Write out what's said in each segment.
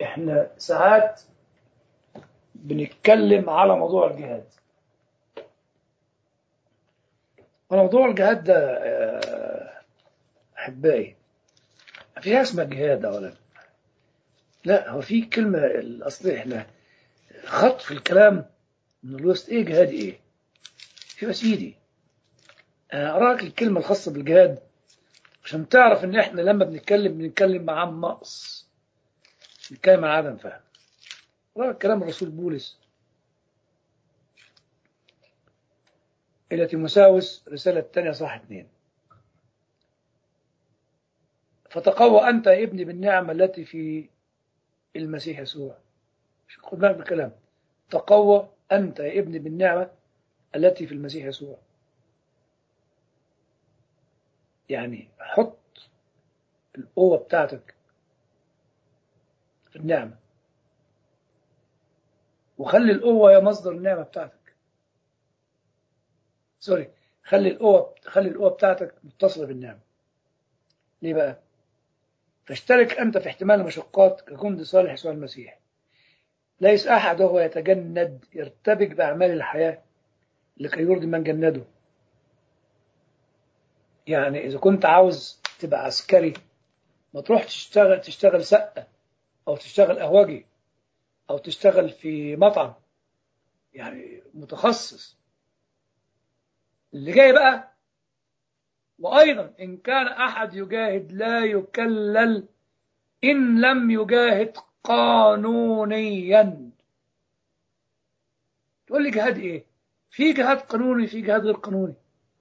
احنا ساعات بنتكلم على موضوع الجهاد موضوع الجهاد ده آه، احبائي ما فيها اسمها جهاد اولا لا هو في كلمه الاصل احنا خط في الكلام من الوسط ايه جهاد ايه في يا سيدي انا اراك الكلمه الخاصه بالجهاد عشان تعرف ان احنا لما بنتكلم بنتكلم عن نقص بنتكلم عن عدم فهم اراك كلام الرسول بولس إلى تيموساوس رسالة الثانية صح اثنين فتقوى أنت يا ابني بالنعمة التي في المسيح يسوع خد بالك بالكلام تقوى أنت يا ابني بالنعمة التي في المسيح يسوع يعني حط القوة بتاعتك في النعمة وخلي القوة هي مصدر النعمة بتاعتك سوري خلي القوة خلي القوة بتاعتك متصلة بالنعمة ليه بقى؟ فاشترك أنت في احتمال المشقات كجند صالح يسوع المسيح ليس أحد وهو يتجند يرتبك بأعمال الحياة لكي يرضي من جنده يعني إذا كنت عاوز تبقى عسكري ما تروح تشتغل تشتغل سقة أو تشتغل قهوجي أو تشتغل في مطعم يعني متخصص اللي جاي بقى وأيضا إن كان أحد يجاهد لا يكلل إن لم يجاهد قانونيا تقول لي جهاد إيه في جهاد قانوني في جهاد غير قانوني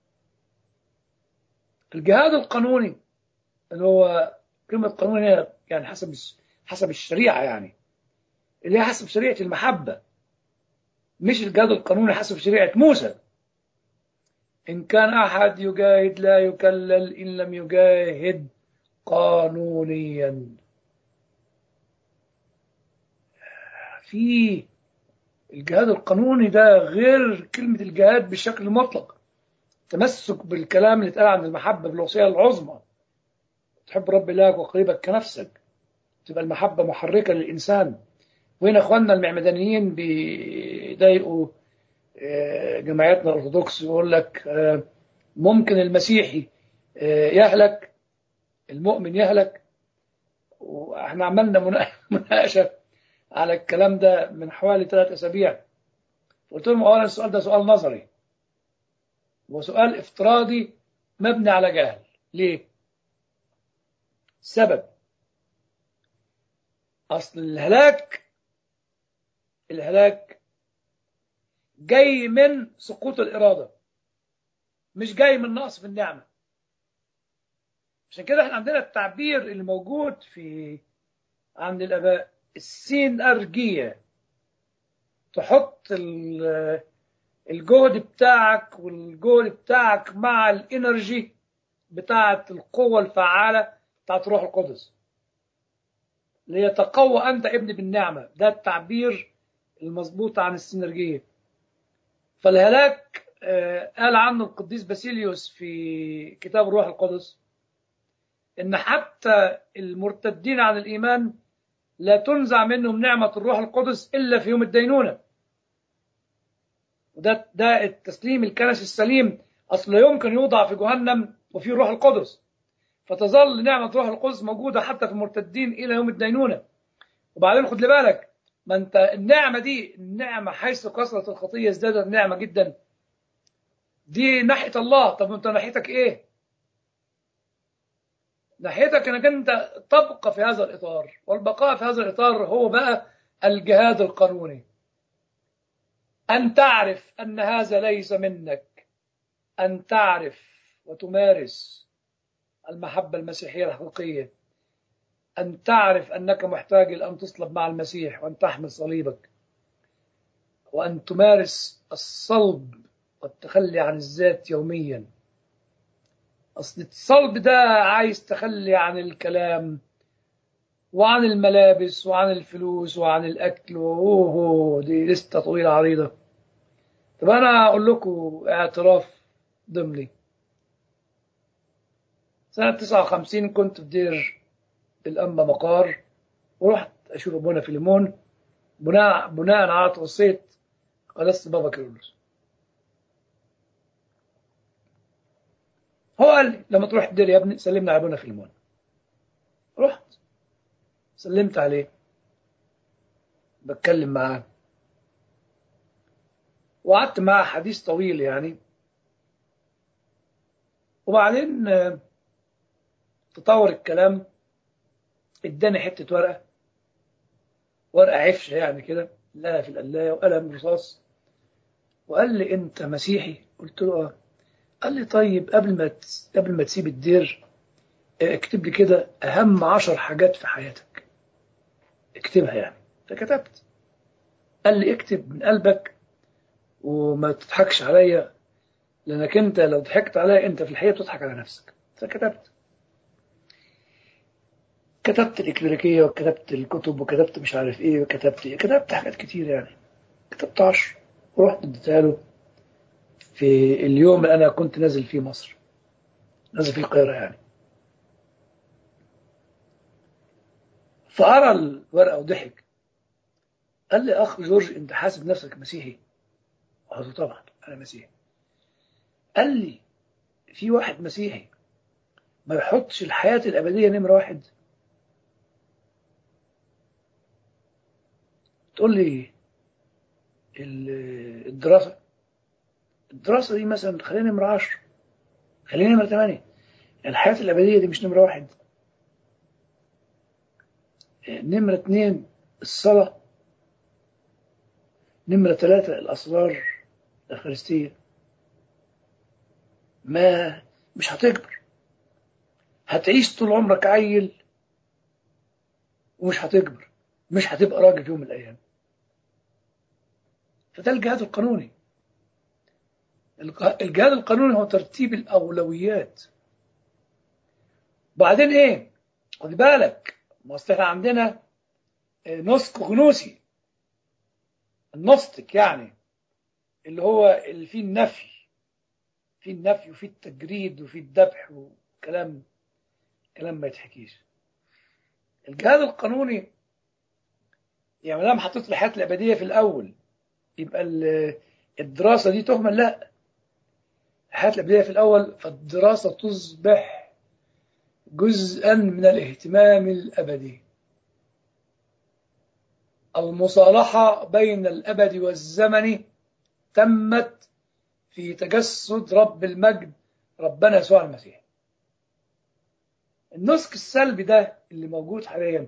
الجهاد القانوني اللي هو كلمة قانوني يعني حسب حسب الشريعة يعني اللي هي حسب شريعة المحبة مش الجهاد القانوني حسب شريعة موسى إن كان أحد يجاهد لا يكلل إن لم يجاهد قانونيا في الجهاد القانوني ده غير كلمة الجهاد بالشكل المطلق تمسك بالكلام اللي اتقال عن المحبة بالوصية العظمى تحب رب الله وقريبك كنفسك تبقى المحبة محركة للإنسان وهنا اخواننا المعمدانيين بيضايقوا جماعتنا الأرثوذكس يقول لك ممكن المسيحي يهلك المؤمن يهلك واحنا عملنا مناقشة على الكلام ده من حوالي ثلاث أسابيع قلت لهم أولا السؤال ده سؤال نظري وسؤال افتراضي مبني على جهل ليه؟ السبب أصل الهلاك الهلاك جاي من سقوط الإرادة مش جاي من نقص في النعمة عشان كده احنا عندنا التعبير اللي موجود في عند الآباء السين أرجية تحط الجهد بتاعك والجهد بتاعك مع الانرجي بتاعت القوة الفعالة بتاعت روح القدس ليتقوى أنت ابن بالنعمة ده التعبير المظبوط عن السينرجية فالهلاك قال عنه القديس باسيليوس في كتاب الروح القدس ان حتى المرتدين عن الايمان لا تنزع منهم نعمه الروح القدس الا في يوم الدينونه وده ده التسليم الكنسي السليم اصل لا يمكن يوضع في جهنم وفيه الروح القدس فتظل نعمه الروح القدس موجوده حتى في المرتدين الى يوم الدينونه وبعدين خد لي بالك ما انت النعمه دي النعمه حيث كثره الخطيه ازدادت النعمه جدا دي ناحيه الله طب انت ناحيتك ايه ناحيتك انك انت تبقى في هذا الاطار والبقاء في هذا الاطار هو بقى الجهاد القانوني ان تعرف ان هذا ليس منك ان تعرف وتمارس المحبه المسيحيه الحقيقيه أن تعرف أنك محتاج إلى أن تصلب مع المسيح وأن تحمل صليبك وأن تمارس الصلب والتخلي عن الذات يوميا أصل الصلب ده عايز تخلي عن الكلام وعن الملابس وعن الفلوس وعن الأكل وهو دي لستة طويلة عريضة طب أنا أقول لكم اعتراف ضمني سنة 59 كنت في دير الأنبا مقار ورحت اشوف ابونا فيليمون بناء بناء على توصيه قداسه بابا كيرلس هو قال لي لما تروح الدير يا ابني سلمنا على ابونا فيليمون رحت سلمت عليه بتكلم معاه وقعدت معاه حديث طويل يعني وبعدين آه، تطور الكلام اداني حته ورقه ورقه عفشه يعني كده لها في القلايه وقلم رصاص وقال لي انت مسيحي قلت له اه قال لي طيب قبل ما تس- قبل ما تسيب الدير اه، اكتب لي كده اهم عشر حاجات في حياتك اكتبها يعني فكتبت قال لي اكتب من قلبك وما تضحكش عليا لانك انت لو ضحكت عليا انت في الحقيقه بتضحك على نفسك فكتبت كتبت الإكليريكية وكتبت الكتب وكتبت مش عارف إيه وكتبت إيه كتبت حاجات كتير يعني كتبت عشر ورحت اديتها له في اليوم اللي أنا كنت نازل فيه مصر نازل فيه القاهرة يعني فقرا الورقة وضحك قال لي أخ جورج أنت حاسب نفسك مسيحي؟ قلت له طبعا أنا مسيحي قال لي في واحد مسيحي ما يحطش الحياة الأبدية نمرة واحد تقول لي ال- الدراسة الدراسة دي مثلا خلينا نمرة 10 خلينا نمرة 8 الحياة الأبدية دي مش نمرة واحد نمرة اتنين الصلاة نمرة ثلاثة الأسرار الأفخارستية ما مش هتكبر هتعيش طول عمرك عيل ومش هتكبر مش هتبقى راجل في يوم من الأيام فده الجهاد القانوني الج- الجهاد القانوني هو ترتيب الأولويات بعدين إيه خد بالك ما أصل إحنا عندنا آه، نسك غنوسي النسطك يعني اللي هو اللي فيه النفي فيه النفي وفيه التجريد وفيه الذبح وكلام كلام ما يتحكيش الجهاد القانوني يعني ما دام حطيت الحياة الأبدية في الأول يبقى ال- الدراسة دي تهمل لا الحياة الأبدية في الأول فالدراسة تصبح جزءا من الاهتمام الأبدي المصالحة بين الأبد والزمن تمت في تجسد رب المجد ربنا يسوع المسيح النسك السلبي ده اللي موجود حاليا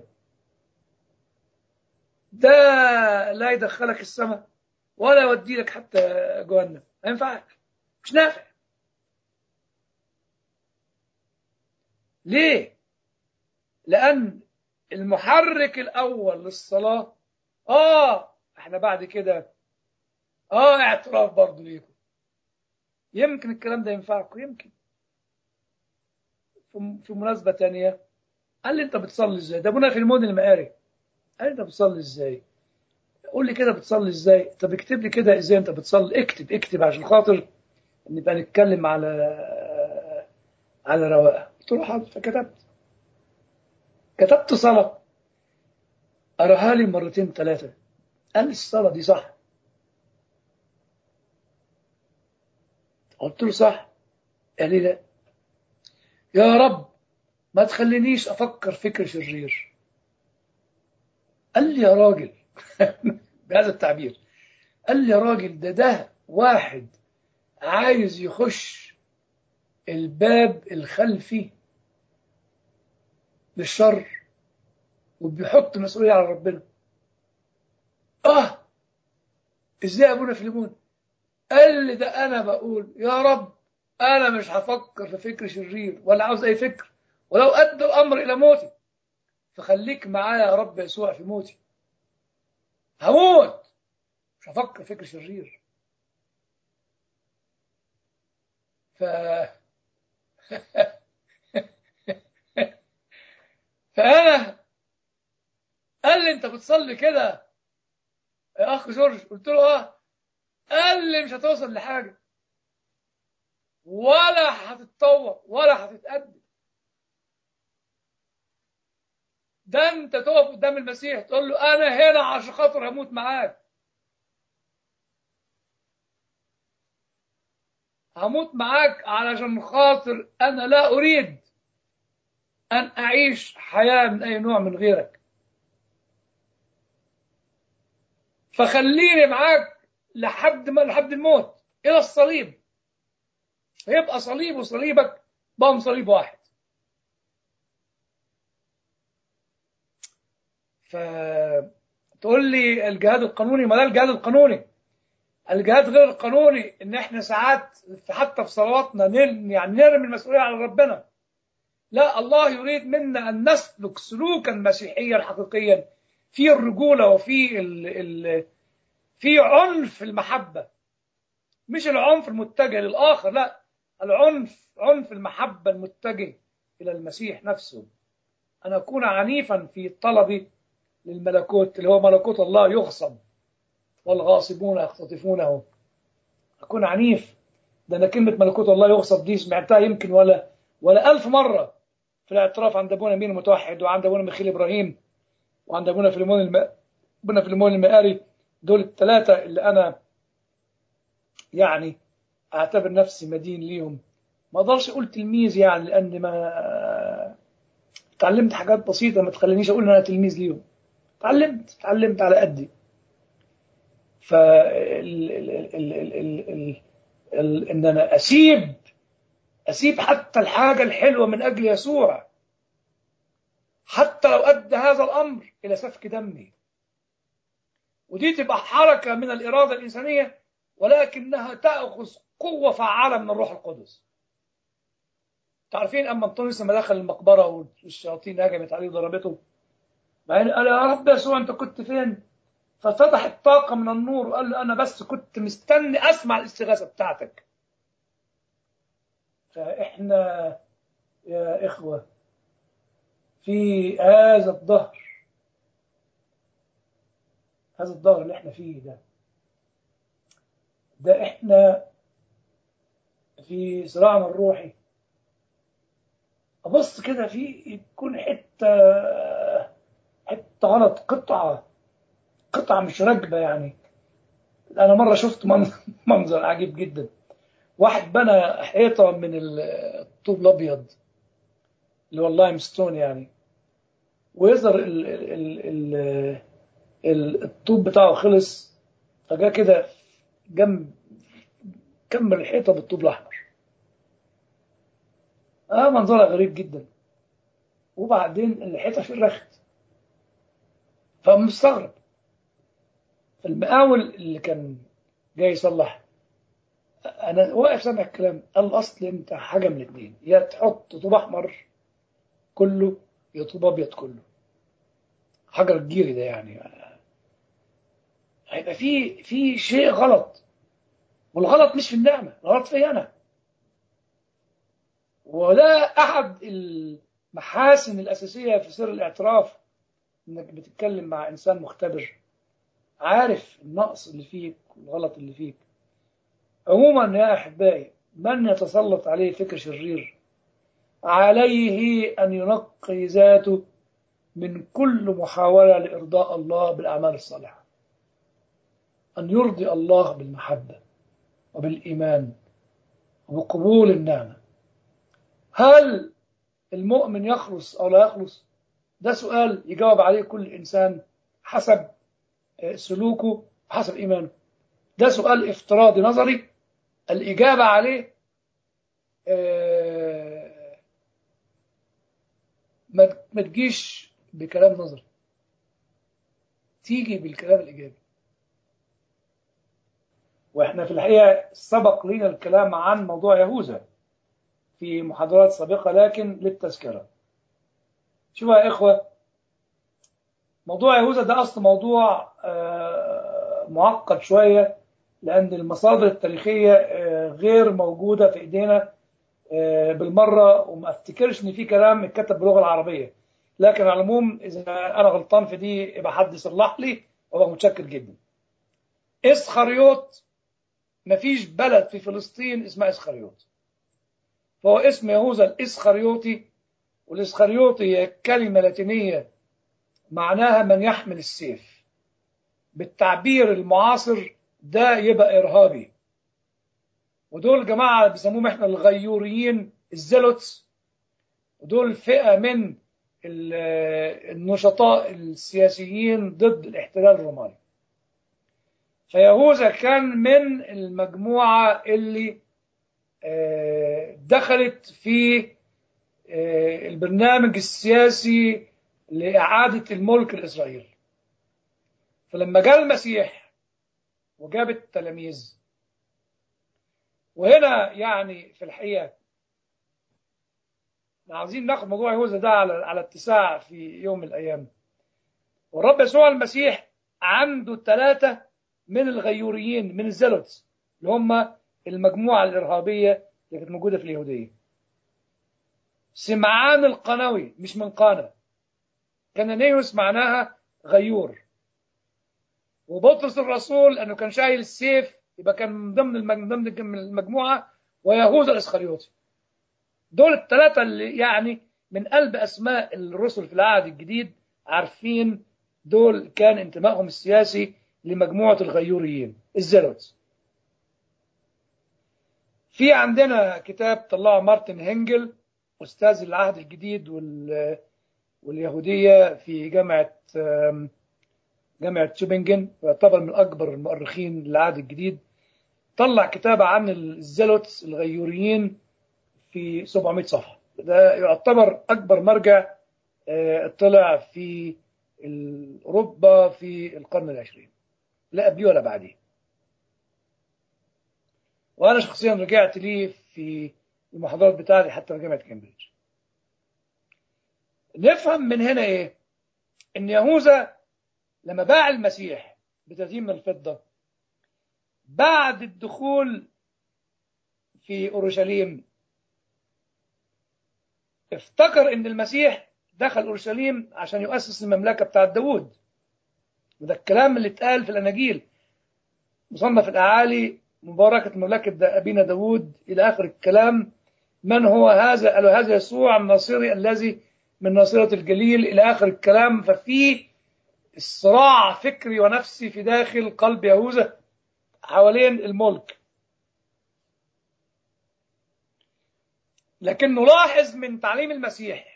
ده لا يدخلك السماء ولا يودي لك حتى جهنم ما ينفعك مش نافع ليه؟ لأن المحرك الأول للصلاة آه إحنا بعد كده آه اعتراف برضه ليكم يمكن الكلام ده ينفعكم يمكن في في مناسبة تانية قال لي أنت بتصلي إزاي؟ ده أبونا في المون المقاري قال لي أنت بتصلي إزاي؟ قول لي كده بتصلي إزاي؟ طب اكتب لي كده إزاي أنت بتصلي اكتب اكتب عشان خاطر نبقى نتكلم على على رواقه قلت له حاضر فكتبت كتبت صلاة قراها لي مرتين ثلاثة قال لي الصلاة دي صح قلت له صح قال لي لا يا رب ما تخلينيش أفكر فكر شرير قال لي يا راجل بهذا التعبير قال لي يا راجل ده ده واحد عايز يخش الباب الخلفي للشر وبيحط مسؤولية على ربنا اه ازاي ابونا فيليمون قال لي ده انا بقول يا رب انا مش هفكر في فكر شرير ولا عاوز اي فكر ولو ادى الامر الى موتي فخليك معايا يا رب يسوع في موتي هموت مش هفكر فكر شرير ف فانا قال لي انت بتصلي كده يا اخ جورج قلت له اه قال لي مش هتوصل لحاجه ولا هتتطور ولا هتتقدم ده انت تقف قدام المسيح تقول له انا هنا عشان خاطر هموت معاك هموت معاك علشان خاطر انا لا اريد ان اعيش حياه من اي نوع من غيرك فخليني معاك لحد ما لحد الموت الى الصليب يبقى صليب وصليبك بقوا صليب واحد فتقول لي الجهاد القانوني ما ده الجهاد القانوني الجهاد غير القانوني ان احنا ساعات حتى في صلواتنا نل يعني نرمي المسؤوليه على ربنا لا الله يريد منا ان نسلك سلوكا مسيحيا حقيقيا في الرجوله وفي ال ال في عنف المحبه مش العنف المتجه للاخر لا العنف عنف المحبه المتجه الى المسيح نفسه ان اكون عنيفا في طلبي للملكوت اللي هو ملكوت الله يغصب والغاصبون يختطفونه أكون عنيف ده أنا كلمة ملكوت الله يغصب دي سمعتها يمكن ولا ولا ألف مرة في الاعتراف عند أبونا مين المتوحد وعند أبونا ميخيل إبراهيم وعند أبونا فيلمون الم... أبونا فيلمون المقاري دول الثلاثة اللي أنا يعني أعتبر نفسي مدين ليهم ما أقدرش أقول تلميذ يعني لأن ما اتعلمت حاجات بسيطة ما تخلينيش أقول إن أنا تلميذ ليهم اتعلمت اتعلمت على قدي ف ان انا اسيب اسيب حتى الحاجه الحلوه من اجل يسوع حتى لو ادى هذا الامر الى سفك دمي ودي تبقى حركه من الاراده الانسانيه ولكنها تاخذ قوه فعاله من الروح القدس تعرفين اما انطونيوس لما دخل المقبره والشياطين هجمت عليه وضربته بعدين قال يا رب يسوع انت كنت فين؟ ففتحت طاقة من النور وقال له أنا بس كنت مستني أسمع الاستغاثة بتاعتك فإحنا يا إخوة في هذا الظهر هذا الظهر اللي إحنا فيه ده ده إحنا في صراعنا الروحي أبص كده في يكون حتة حتة غلط قطعة قطعة مش راكبة يعني أنا مرة شفت منظر عجيب جدا واحد بنى حيطة من الطوب الأبيض اللي هو اللايم ستون يعني ويظهر ال ال ال ال الطوب بتاعه خلص فجاء كده جنب كمل الحيطة بالطوب الأحمر اه منظرها غريب جدا وبعدين الحيطة شرخت فمستغرب المقاول اللي كان جاي يصلح انا واقف سامع الكلام قال اصل انت حاجه من الاثنين يا تحط طوب احمر كله يا طوب ابيض كله حجر الجيري ده يعني هيبقى في في شيء غلط والغلط مش في النعمه الغلط في انا وده احد المحاسن الاساسيه في سر الاعتراف انك بتتكلم مع انسان مختبر عارف النقص اللي فيك والغلط اللي فيك عموما يا أحبائي من يتسلط عليه فكر شرير عليه أن ينقي ذاته من كل محاولة لإرضاء الله بالأعمال الصالحة أن يرضي الله بالمحبة وبالإيمان وبقبول النعمة هل المؤمن يخلص أو لا يخلص ده سؤال يجاوب عليه كل إنسان حسب سلوكه حسب إيمانه ده سؤال افتراضي نظري الإجابة عليه ما تجيش بكلام نظري تيجي بالكلام الإيجابي وإحنا في الحقيقة سبق لنا الكلام عن موضوع يهوذا في محاضرات سابقة لكن للتذكرة شوفوا يا إخوة موضوع يهوذا ده أصل موضوع معقد شوية لأن المصادر التاريخية غير موجودة في إيدينا بالمرة وما أفتكرش إن في كلام اتكتب باللغة العربية لكن على العموم إذا أنا غلطان في دي يبقى حد يصلح لي وأبقى متشكر جدا إسخريوت مفيش بلد في فلسطين اسمها إسخريوت فهو اسم يهوذا الإسخريوطي والإسخريوطي هي كلمة لاتينية معناها من يحمل السيف بالتعبير المعاصر ده يبقى إرهابي ودول جماعة بيسموهم احنا الغيوريين الزيلوتس ودول فئة من النشطاء السياسيين ضد الاحتلال الروماني فيهوذا كان من المجموعة اللي دخلت في البرنامج السياسي لإعادة الملك لإسرائيل فلما جاء المسيح وجاب التلاميذ وهنا يعني في الحقيقة عايزين ناخد موضوع يهوذا ده على على اتساع في يوم من الأيام والرب يسوع المسيح عنده ثلاثة من الغيوريين من الزلوتس اللي هم المجموعة الإرهابية اللي كانت موجودة في اليهودية سمعان القنوي مش من قانا كنانيوس معناها غيور وبطرس الرسول انه كان شايل السيف يبقى كان من ضمن ضمن المجموعه ويهوذا الاسخريوطي دول الثلاثه اللي يعني من قلب اسماء الرسل في العهد الجديد عارفين دول كان انتمائهم السياسي لمجموعه الغيوريين الزيروتس في عندنا كتاب طلعه مارتن هنجل استاذ العهد الجديد وال واليهوديه في جامعه جامعه تشوبنجن ويعتبر من اكبر المؤرخين للعهد الجديد طلع كتابه عن الزيلوتس الغيوريين في 700 صفحه ده يعتبر اكبر مرجع طلع في اوروبا في القرن العشرين لا قبليه ولا بعديه وانا شخصيا رجعت ليه في المحاضرات بتاعتي حتى في جامعه كامبريدج نفهم من هنا ايه ان يهوذا لما باع المسيح ب 30 من الفضه بعد الدخول في اورشليم افتكر ان المسيح دخل اورشليم عشان يؤسس المملكه بتاعت داوود وده الكلام اللي اتقال في الاناجيل مصنف الاعالي مباركه مملكه ابينا داوود الى اخر الكلام من هو هذا قالوا هذا يسوع الناصري الذي من ناصرة الجليل إلى آخر الكلام ففي الصراع فكري ونفسي في داخل قلب يهوذا حوالين الملك لكن نلاحظ من تعليم المسيح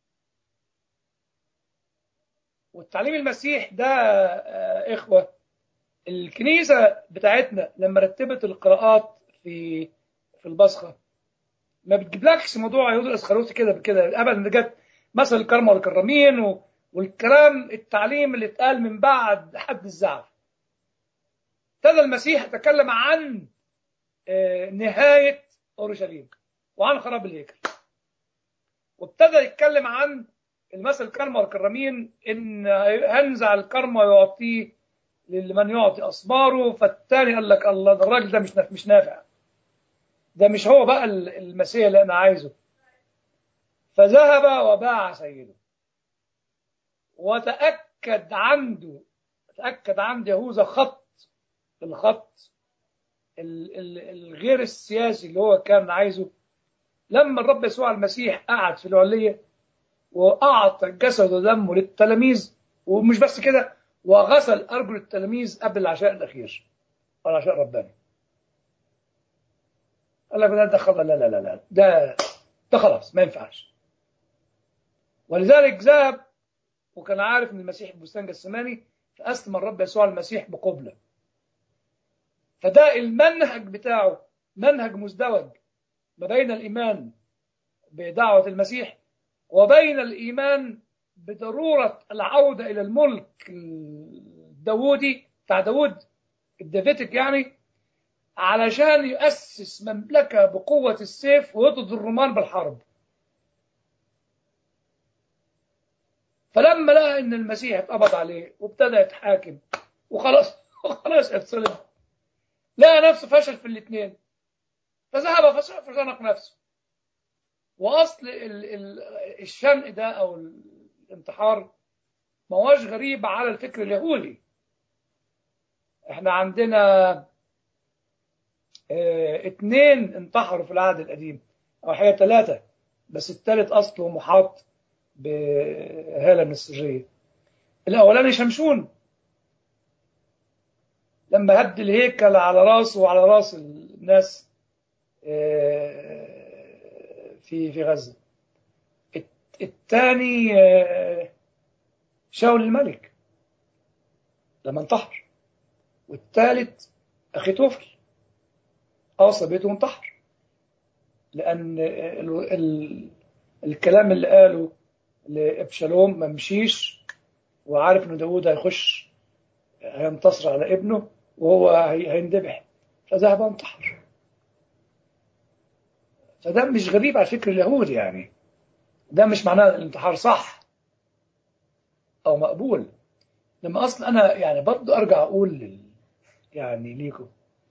والتعليم المسيح ده إخوة الكنيسة بتاعتنا لما رتبت القراءات في في البصخة ما بتجيبلكش موضوع يهوذا الاسخروتي كده كده ابدا جت مثل الكرمة والكرامين و... والكلام التعليم اللي اتقال من بعد حد الزعف ابتدى المسيح يتكلم عن نهاية أورشليم وعن خراب الهيكل وابتدى يتكلم عن المثل الكرمة والكرامين إن هنزع الكرمة ويعطيه لمن يعطي أصباره فالتاني قال لك الله ده الراجل ده مش مش نافع ده مش هو بقى المسيح اللي أنا عايزه فذهب وباع سيده وتأكد عنده تأكد عند يهوذا خط الخط الغير السياسي اللي هو كان عايزه لما الرب يسوع المسيح قعد في العلية وأعطى جسده ودمه للتلاميذ ومش بس كده وغسل أرجل التلاميذ قبل العشاء الأخير العشاء الرباني قال لك ده خلاص لا لا لا لا ده ده خلاص ما ينفعش ولذلك ذهب وكان عارف ان المسيح بستان جسماني فاسلم الرب يسوع المسيح بقبله فده المنهج بتاعه منهج مزدوج ما بين الايمان بدعوه المسيح وبين الايمان بضروره العوده الى الملك الداوودي بتاع داوود الدافيتك يعني علشان يؤسس مملكه بقوه السيف ويطرد الرومان بالحرب فلما لقى ان المسيح اتقبض عليه وابتدى يتحاكم وخلاص وخلاص اتصلب لقى نفسه فشل في الاثنين فذهب فشنق نفسه واصل ال ال الشنق ده او الانتحار ما هوش غريب على الفكر اليهودي احنا عندنا اه اتنين انتحروا في العهد القديم او حقيقة ثلاثة بس الثالث اصله محاط بهالة النسيجية الأولاني شمشون لما هد الهيكل على راسه وعلى راس الناس في في غزة الثاني شاول الملك لما انتحر والثالث أخي توفل أوصى بيته وانتحر لأن ال ال الكلام اللي قاله لابشالوم ما مشيش وعارف ان داوود هيخش هينتصر على ابنه وهو هيندبح فذهب انتحر فده مش غريب على فكر اليهود يعني ده مش معناه الانتحار صح او مقبول لما اصلا انا يعني برضه ارجع اقول لل يعني ليكم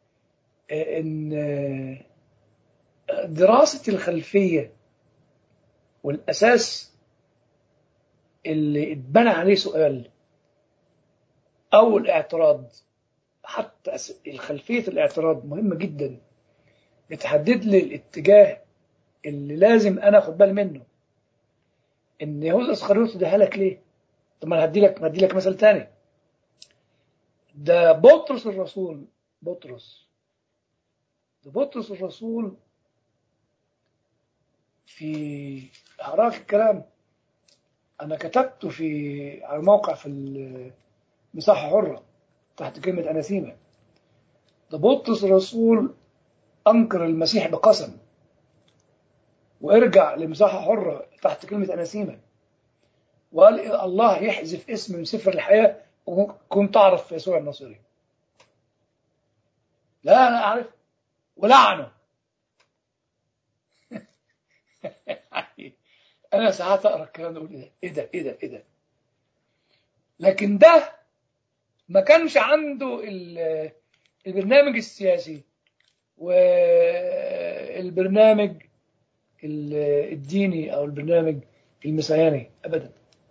ان دراسة الخلفية والأساس اللي اتبنى عليه سؤال أو الاعتراض حتى خلفية الاعتراض مهمة جدا بتحدد لي الاتجاه اللي لازم أنا أخد بالي منه إن يهوذا اسخريوط ده هلك ليه؟ طب ما أنا هدي لك هدي لك مثل تاني ده بطرس الرسول بطرس ده بطرس الرسول في هراك الكلام أنا كتبته في على الموقع في مساحة حرة تحت كلمة أناثيمة ده بطرس الرسول أنكر المسيح بقسم وارجع لمساحة حرة تحت كلمة أناثيمة وقال الله يحذف اسم من سفر الحياة وكنت تعرف يسوع الناصري لا أنا أعرف ولعنه أنا ساعات أقرأ الكلام ده أقول إيه ده إيه ده إيه ده لكن ده ما كانش عنده البرنامج السياسي والبرنامج الديني أو البرنامج المسياني أبدا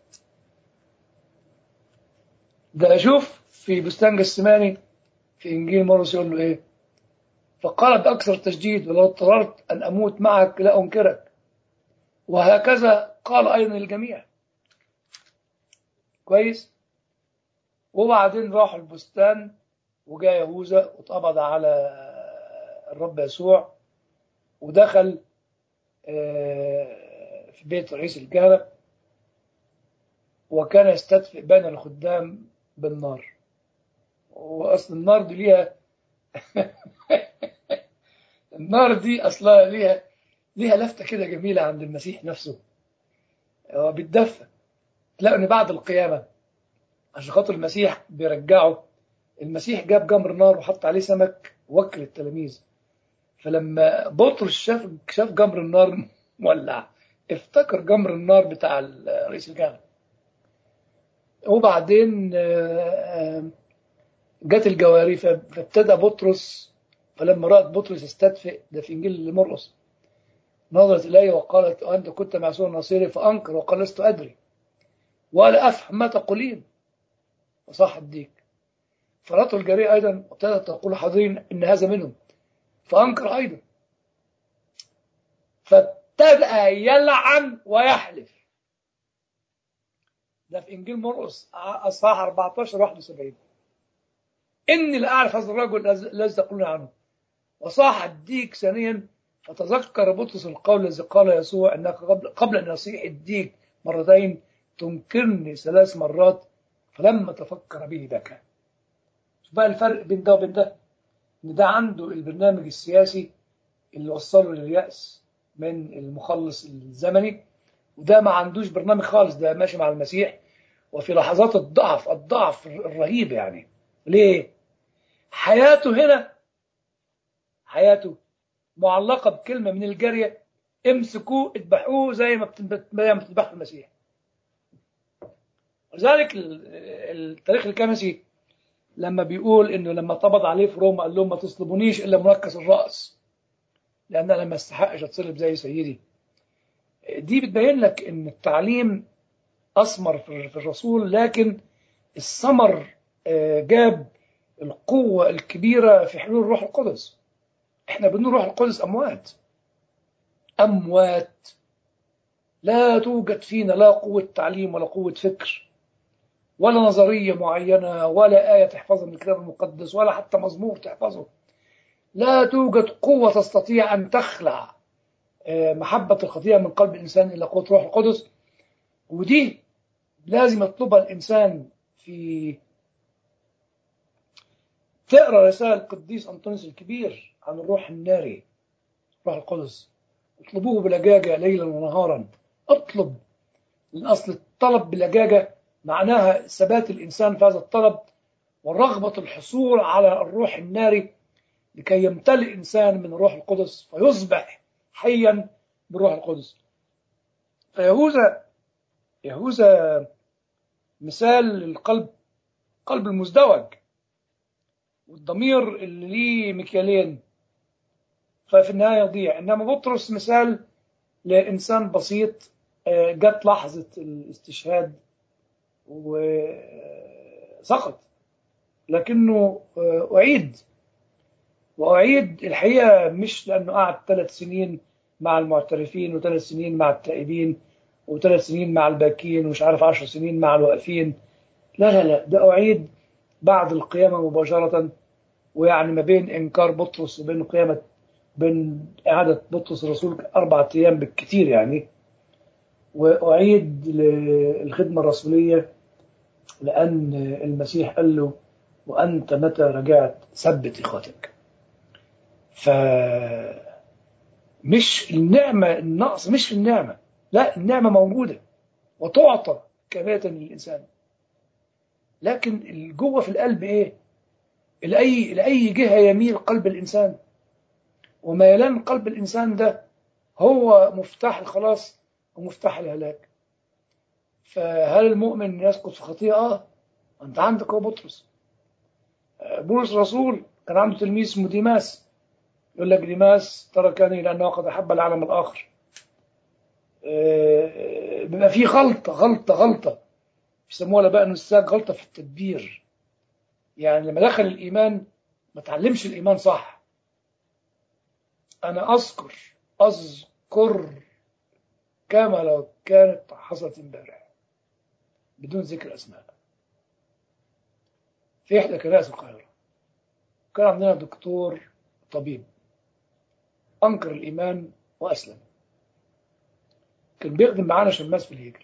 ده أشوف في بستان جسماني في إنجيل مرقس يقول له إيه فقال بأكثر تشديد ولو اضطررت أن أموت معك لا أنكرك وهكذا قال أيضا الجميع كويس وبعدين راحوا البستان وجاء يهوذا واتقبض على الرب يسوع ودخل في بيت رئيس الكهنة وكان يستدفئ بين الخدام بالنار وأصل النار دي ليها النار دي أصلها ليها ليها لفتة كده جميلة عند المسيح نفسه هو بيتدفى تلاقوا إن بعد القيامة عشان خاطر المسيح بيرجعه المسيح جاب جمر نار وحط عليه سمك وكل التلاميذ فلما بطرس شاف شاف جمر النار مولع افتكر جمر النار بتاع رئيس الجامعة وبعدين جت الجواري فابتدى بطرس فلما رأت بطرس استدفئ ده في إنجيل مرقس نظرت إليه وقالت أنت كنت مع يسوع الناصري فأنكر وقال لست أدري ولا أفهم ما تقولين وصح الديك فرأته الجارية أيضا وابتدت تقول حاضرين إن هذا منهم فأنكر أيضا فابتدأ يلعن ويحلف ده في إنجيل مرقس أصحاح 14 71 إني لا أعرف هذا الرجل الذي تقولون عنه وصاح الديك ثانيا فتذكر بطرس القول الذي قال يسوع انك قبل, قبل ان يصيح الديك مرتين تنكرني ثلاث مرات فلما تفكر به بكى بقى الفرق بين ده وبين ده ان ده عنده البرنامج السياسي اللي وصله لليأس من المخلص الزمني وده ما عندوش برنامج خالص ده ماشي مع المسيح وفي لحظات الضعف الضعف الرهيب يعني ليه حياته هنا حياته معلقة بكلمة من الجارية امسكوه اذبحوه زي ما بتذبحوا المسيح ولذلك التاريخ الكنسي لما بيقول انه لما طبض عليه في روما قال لهم ما تصلبونيش الا منكس الراس لان انا ما استحقش اتصلب زي سيدي دي بتبين لك ان التعليم اثمر في الرسول لكن الثمر جاب القوة الكبيرة في حلول الروح القدس احنا بنقول روح القدس أموات أموات لا توجد فينا لا قوة تعليم ولا قوة فكر ولا نظرية معينة ولا آية تحفظها من الكتاب المقدس ولا حتى مزمور تحفظه لا توجد قوة تستطيع أن تخلع محبة الخطيئة من قلب الإنسان إلا قوة روح القدس ودي لازم يطلبها الإنسان في تقرأ رسائل القديس أنطونيوس الكبير عن الروح الناري روح القدس اطلبوه بلجاجة ليلا ونهارا اطلب لأن أصل الطلب بلجاجة معناها ثبات الإنسان في هذا الطلب ورغبة الحصول على الروح الناري لكي يمتلئ إنسان من الروح القدس فيصبح حيا بالروح القدس فيهوذا يهوذا مثال للقلب قلب المزدوج والضمير اللي ليه مكيالين ففي النهاية يضيع إنما بطرس مثال لإنسان بسيط جت لحظة الاستشهاد وسقط لكنه أعيد وأعيد الحقيقة مش لأنه قعد ثلاث سنين مع المعترفين وثلاث سنين مع التائبين وثلاث سنين مع الباكين ومش عارف عشر سنين مع الواقفين لا لا لا ده أعيد بعد القيامة مباشرة ويعني ما بين إنكار بطرس وبين قيامة بين إعادة بطرس الرسول أربعة أيام بالكثير يعني وأعيد للخدمة الرسولية لأن المسيح قال له وأنت متى رجعت ثبت إخوتك ف مش النعمة النقص مش في النعمة لا النعمة موجودة وتعطى كاملة للإنسان لكن الجوه في القلب إيه لأي, لأي جهة يميل قلب الإنسان وميلان قلب الإنسان ده هو مفتاح الخلاص ومفتاح الهلاك فهل المؤمن يسقط في خطيئة؟ آه أنت عندك هو بطرس بولس الرسول كان عنده تلميذ اسمه ديماس يقول لك ديماس تركني لأنه قد أحب العالم الآخر بيبقى في غلطة غلطة غلطة بيسموها الآباء النساك غلطة في التدبير يعني لما دخل الإيمان ما تعلمش الإيمان صح أنا أذكر أذكر كما لو كانت حصلت امبارح بدون ذكر أسماء في إحدى كنائس القاهرة كان عندنا دكتور طبيب أنكر الإيمان وأسلم كان بيخدم معانا شماس في الهيكل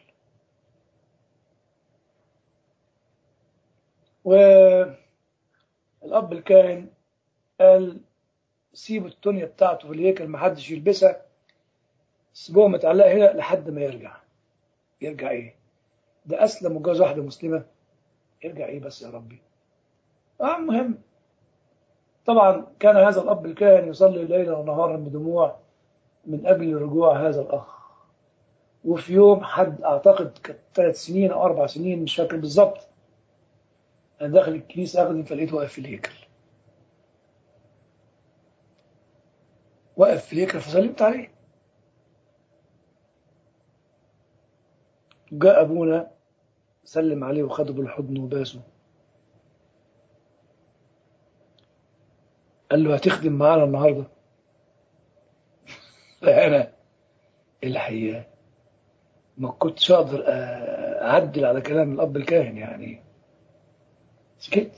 والأب الكاهن قال سيبوا التونية بتاعته في الهيكل محدش يلبسها سيبوها متعلقة هنا لحد ما يرجع يرجع ايه ده أسلم وجوز واحدة مسلمة يرجع ايه بس يا ربي آه مهم طبعا كان هذا الأب الكاهن يصلي ليلا ونهارا بدموع من أجل رجوع هذا الأخ وفي يوم حد أعتقد كانت ثلاث سنين أو أربع سنين مش فاكر بالظبط أنا داخل الكنيسة أخدم فلقيته واقف في الهيكل واقف في الهيكل فسلمت عليه جاء أبونا سلم عليه وخده بالحضن وباسه قال له هتخدم معانا النهارده فأنا الحقيقة ما كنتش أقدر أعدل على كلام الأب الكاهن يعني سكت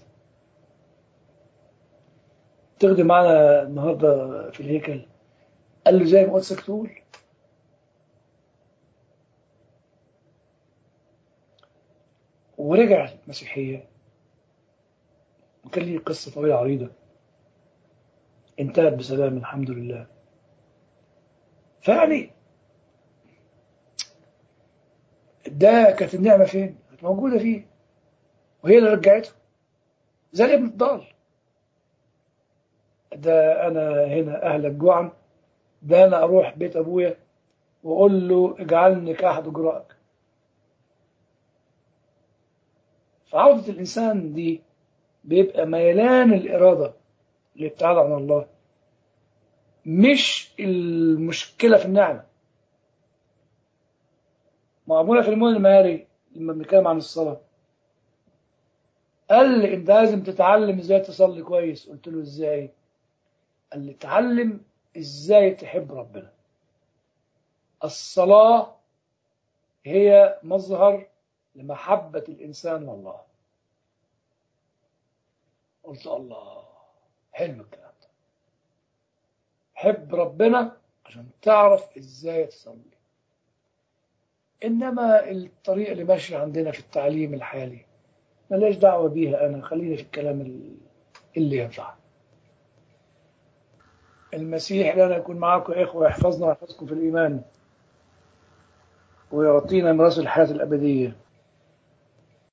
تخدم معانا النهارده في الهيكل قال له زي ما قدسك تقول ورجع المسيحية وكان لي قصة طويلة عريضة انتهت بسلام الحمد لله فيعني ده كانت النعمة فين؟ كانت موجودة فيه وهي اللي رجعته زي الابن الضال ده أنا هنا أهلك جوعا ده أنا أروح بيت أبويا وأقول له اجعلني كأحد أجرائك فعودة الإنسان دي بيبقى ميلان الإرادة الابتعاد عن الله مش المشكلة في النعمة معمولة في المول المهاري لما بنتكلم عن الصلاة قال لي انت لازم تتعلم ازاي تصلي كويس قلت له ازاي قال لي اتعلم ازاي تحب ربنا الصلاة هي مظهر لمحبة الإنسان والله قلت الله حلو الكلام ده حب ربنا عشان تعرف ازاي تصلي انما الطريقه اللي ماشيه عندنا في التعليم الحالي ملاش دعوه بيها انا خليني في الكلام ال- اللي ينفع المسيح لنا يكون معكم يا اخوه يحفظنا ويحفظكم في الايمان ويعطينا ميراث الحياه الابديه